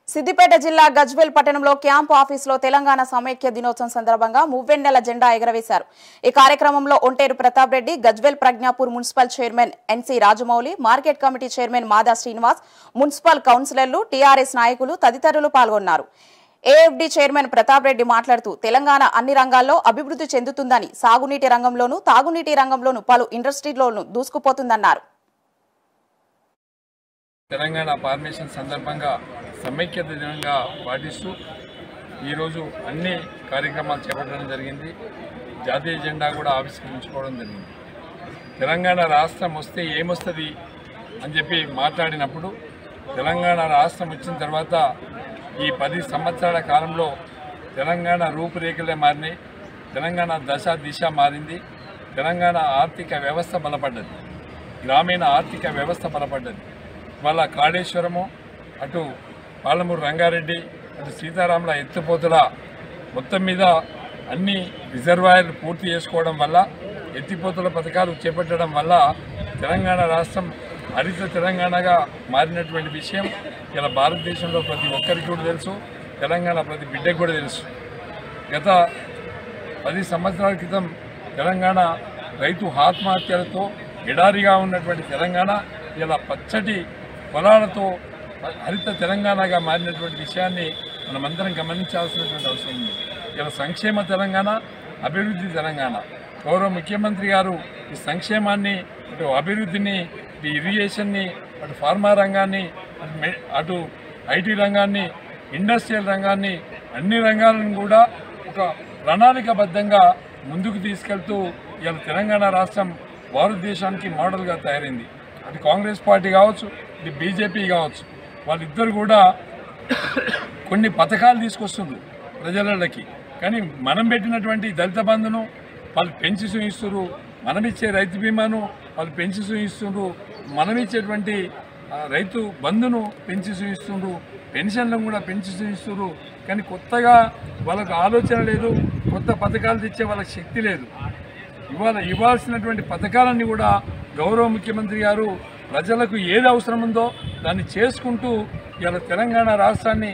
సిద్దిపేట జిల్లా గజ్వేల్ పట్టణంలో క్యాంపు ఆఫీసులో తెలంగాణ సమైక్య దినోత్సవం సందర్భంగా మువ్వెన్నెల జెండా ఎగరవేశారు ఈ కార్యక్రమంలో Onteru Pratap Reddy Gajwel Pragnapur municipal chairman NC Rajamouli market committee chairman Mada Srinivas municipal కౌన్సిలర్లు టీఆర్ఎస్ నాయకులు తదితరులు పాల్గొన్నారు ఏఎఫ్డి చైర్మన్ ప్రతాప్ రెడ్డి మాట్లాడుతూ తెలంగాణ అన్ని రంగాల్లో అభివృద్ధి చెందుతుందని సాగునీటి రంగంలోనూ తాగునీటి రంగంలోనూ పలు ఇండస్ట్రీల్లోనూ దూసుకుపోతుందన్నారు తెలంగాణ ఫార్మేషన్ సందర్భంగా సమైక్యత దినంగా పాటిస్తూ ఈరోజు అన్ని కార్యక్రమాలు చేపట్టడం జరిగింది జాతీయ జెండా కూడా ఆవిష్కరించుకోవడం జరిగింది తెలంగాణ రాష్ట్రం వస్తే ఏమొస్తుంది అని చెప్పి మాట్లాడినప్పుడు తెలంగాణ రాష్ట్రం వచ్చిన తర్వాత ఈ పది సంవత్సరాల కాలంలో తెలంగాణ రూపురేఖలే మారినాయి తెలంగాణ దశ దిశ మారింది తెలంగాణ ఆర్థిక వ్యవస్థ బలపడ్డది గ్రామీణ ఆర్థిక వ్యవస్థ బలపడ్డది వాళ్ళ కాళేశ్వరము అటు పాలమూరు రంగారెడ్డి అటు సీతారాముల ఎత్తిపోతుల మొత్తం మీద అన్ని రిజర్వాయర్లు పూర్తి చేసుకోవడం వల్ల ఎత్తిపోతుల పథకాలు చేపట్టడం వల్ల తెలంగాణ రాష్ట్రం హరిత తెలంగాణగా మారినటువంటి విషయం ఇలా భారతదేశంలో ప్రతి ఒక్కరికి కూడా తెలుసు తెలంగాణ ప్రతి బిడ్డకు కూడా తెలుసు గత పది సంవత్సరాల క్రితం తెలంగాణ రైతు ఆత్మహత్యలతో ఎడారిగా ఉన్నటువంటి తెలంగాణ ఇలా పచ్చటి పొలాలతో హరిత తెలంగాణగా మారినటువంటి విషయాన్ని మనమందరం గమనించాల్సినటువంటి అవసరం ఉంది ఇలా సంక్షేమ తెలంగాణ అభివృద్ధి తెలంగాణ గౌరవ ముఖ్యమంత్రి గారు ఈ సంక్షేమాన్ని ఇటు అభివృద్ధిని ఇటు ఇరిగేషన్ని అటు ఫార్మా రంగాన్ని అటు మె- అటు ఐటీ రంగాన్ని ఇండస్ట్రియల్ రంగాన్ని అన్ని రంగాలను కూడా ఒక ప్రణాళికబద్ధంగా ముందుకు తీసుకెళ్తూ ఇవాళ తెలంగాణ రాష్ట్రం భారతదేశానికి మోడల్గా తయారైంది అటు కాంగ్రెస్ పార్టీ కావచ్చు ఇటు బీజేపీ కావచ్చు వాళ్ళిద్దరు కూడా కొన్ని పథకాలు తీసుకొస్తుండ్రు ప్రజలకి కానీ మనం పెట్టినటువంటి దళిత బంధును వాళ్ళు పెంచి చూపిస్తున్నారు మనం ఇచ్చే రైతు బీమాను వాళ్ళు పెంచి చూపిస్తుండ్రు మనం ఇచ్చేటువంటి ఆ, రైతు బంధును పెంచి చూపిస్తుండ్రు పెన్షన్లను కూడా పెంచి చూపిస్తున్నారు కానీ కొత్తగా వాళ్ళకు ఆలోచన లేదు కొత్త పథకాలు తెచ్చే వాళ్ళకి శక్తి లేదు ఇవాళ ఇవ్వాల్సినటువంటి పథకాలన్నీ కూడా గౌరవ ముఖ్యమంత్రి గారు ప్రజలకు ఏది అవసరం ఉందో దాన్ని చేసుకుంటూ ఇవాళ తెలంగాణ రాష్ట్రాన్ని